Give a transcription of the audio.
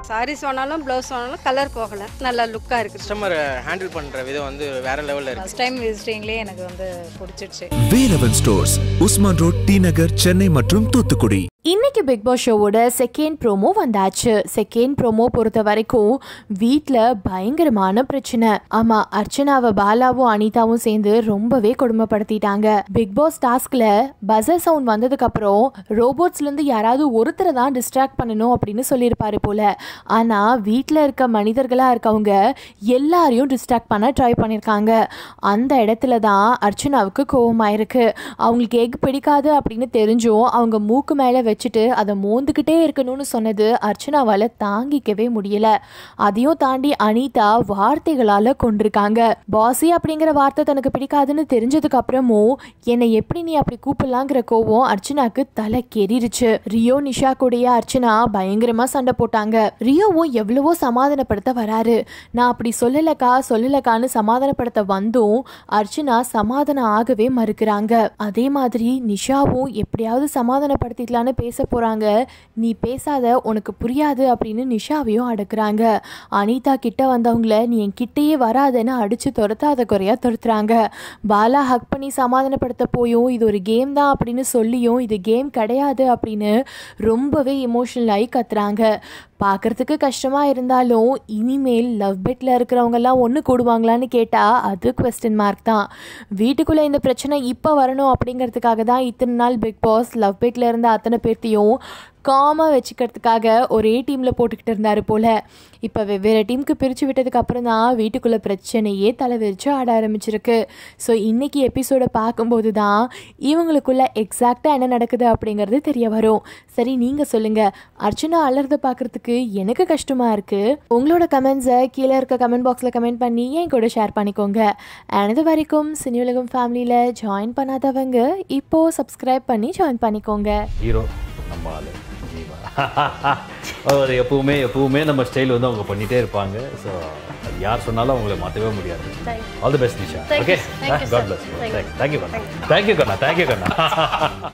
சாரீஸ் வேணாலும் ப்ளவுஸ் வேணாலும் கலர் போகலை நல்லா லுக்காக இருக்குது கஸ்டமர் ஹேண்டில் பண்ணுற விதம் வந்து வேற லெவலில் இருக்கு ஃபஸ்ட் டைம் விசிட்டிங்லேயே எனக்கு வந்து பிடிச்சிருச்சு Velavan stores Usman road T Nagar Chennai மற்றும் தூத்துக்குடி இன்னைக்கு பிக் பாஸ் ஷோவோட செகண்ட் ப்ரோமோ வந்தாச்சு செகண்ட் ப்ரோமோ பொறுத்த வரைக்கும் வீட்டில் பயங்கரமான பிரச்சனை ஆமா அர்ச்சனாவை பாலாவும் அனிதாவும் சேர்ந்து ரொம்பவே கொடுமைப்படுத்திட்டாங்க பிக் பாஸ் டாஸ்க்ல பசர் சவுண்ட் வந்ததுக்கு அப்புறம் ரோபோட்ஸ்ல இருந்து யாராவது ஒருத்தரை தான் டிஸ்ட்ராக்ட் பண்ணணும் அப்படின்னு சொல்லியிருப்பாரு போல ஆனா வீட்டில் இருக்க மனிதர்களா இருக்கவங்க எல்லாரையும் டிஸ்ட்ராக்ட் பண்ண ட்ரை பண்ணியிருக்காங்க அந்த இடத்துல தான் அர்ச்சனாவுக்கு கோவமாயிருக்கு அவங்களுக்கு எக் பிடிக்காது அப்படின்னு தெரிஞ்சும் அவங்க மூக்கு மேலே வச்சுட்டு அதை மோந்துக்கிட்டே இருக்கணும்னு சொன்னது அர்ச்சனாவால் தாங்கிக்கவே முடியல அதையும் தாண்டி அனிதா வார்த்தைகளால் கொண்டிருக்காங்க பாசி அப்படிங்கிற வார்த்தை தனக்கு பிடிக்காதுன்னு தெரிஞ்சதுக்கு அப்புறமும் என்னை எப்படி நீ அப்படி கூப்பிடலாங்கிற கோவம் அர்ச்சனாக்கு தலை கெறிருச்சு ரியோ நிஷா கூடயே அர்ச்சனா பயங்கரமா சண்டை போட்டாங்க ரியோவும் எவ்வளவோ சமாதானப்படுத்த வராரு நான் அப்படி சொல்லலக்கா சொல்லலக்கான்னு சமாதானப்படுத்த வந்தும் அர்ச்சனா சமாதானம் ஆகவே மறுக்கிறாங்க அதே மாதிரி நிஷாவும் எப்படியாவது சமாதானப்படுத்திக்கலான்னு பேச போறாங்க நீ பேசாத உனக்கு புரியாது அப்படின்னு நிஷாவையும் அடக்குறாங்க அனிதா கிட்ட வந்தவங்கள நீ என் கிட்டேயே வராதன்னு அடிச்சு துரத்தாத குறையா துரத்துறாங்க பாலா ஹக் பண்ணி சமாதானப்படுத்த போயும் இது ஒரு கேம் தான் அப்படின்னு சொல்லியும் இது கேம் கிடையாது அப்படின்னு ரொம்பவே எமோஷனல் ஆகி கத்துறாங்க பார்க்கறதுக்கு கஷ்டமாக இருந்தாலும் இனிமேல் லவ் பெட்டில் இருக்கிறவங்கெல்லாம் ஒன்று கூடுவாங்களான்னு கேட்டால் அது கொஸ்டின் மார்க் தான் வீட்டுக்குள்ளே இந்த பிரச்சனை இப்போ வரணும் அப்படிங்கிறதுக்காக தான் இத்தனை நாள் பிக் பாஸ் லவ் பெட்டில் இருந்த அத்தனை பேர்த்தையும் காமாக வச்சுக்கிறதுக்காக ஒரே டீமில் போட்டுக்கிட்டு இருந்தார் போல் இப்போ வெவ்வேறு டீமுக்கு பிரித்து விட்டதுக்கு அப்புறம் தான் வீட்டுக்குள்ளே பிரச்சனையே தலைவிரிச்சு ஆட ஆரம்பிச்சிருக்கு ஸோ இன்னைக்கு எபிசோடை பார்க்கும்போது தான் இவங்களுக்குள்ள எக்ஸாக்டாக என்ன நடக்குது அப்படிங்கிறது தெரிய வரும் சரி நீங்கள் சொல்லுங்கள் அர்ச்சனா அலறத பார்க்குறதுக்கு எனக்கு கஷ்டமாக இருக்குது உங்களோட கமெண்ட்ஸை கீழே இருக்க கமெண்ட் பாக்ஸில் கமெண்ட் பண்ணி என் கூட ஷேர் பண்ணிக்கோங்க And இது வரைக்கும் சினி உலகம் ஃபேமிலியில் ஜாயின் பண்ணாதவங்க இப்போது சப்ஸ்கிரைப் பண்ணி ஜாயின் பண்ணிக்கோங்க ஹீரோ நம்ம ஆளு ஜீவா அவர் எப்பவுமே எப்பவுமே நம்ம ஸ்டைல் வந்து அவங்க பண்ணிட்டே இருப்பாங்க ஸோ யார் சொன்னாலும் அவங்கள மாற்றவே முடியாது all the best Nisha okay God bless thank you கண்ணா தேங்க்யூ கண்ணா தேங்க்யூ கண்ணா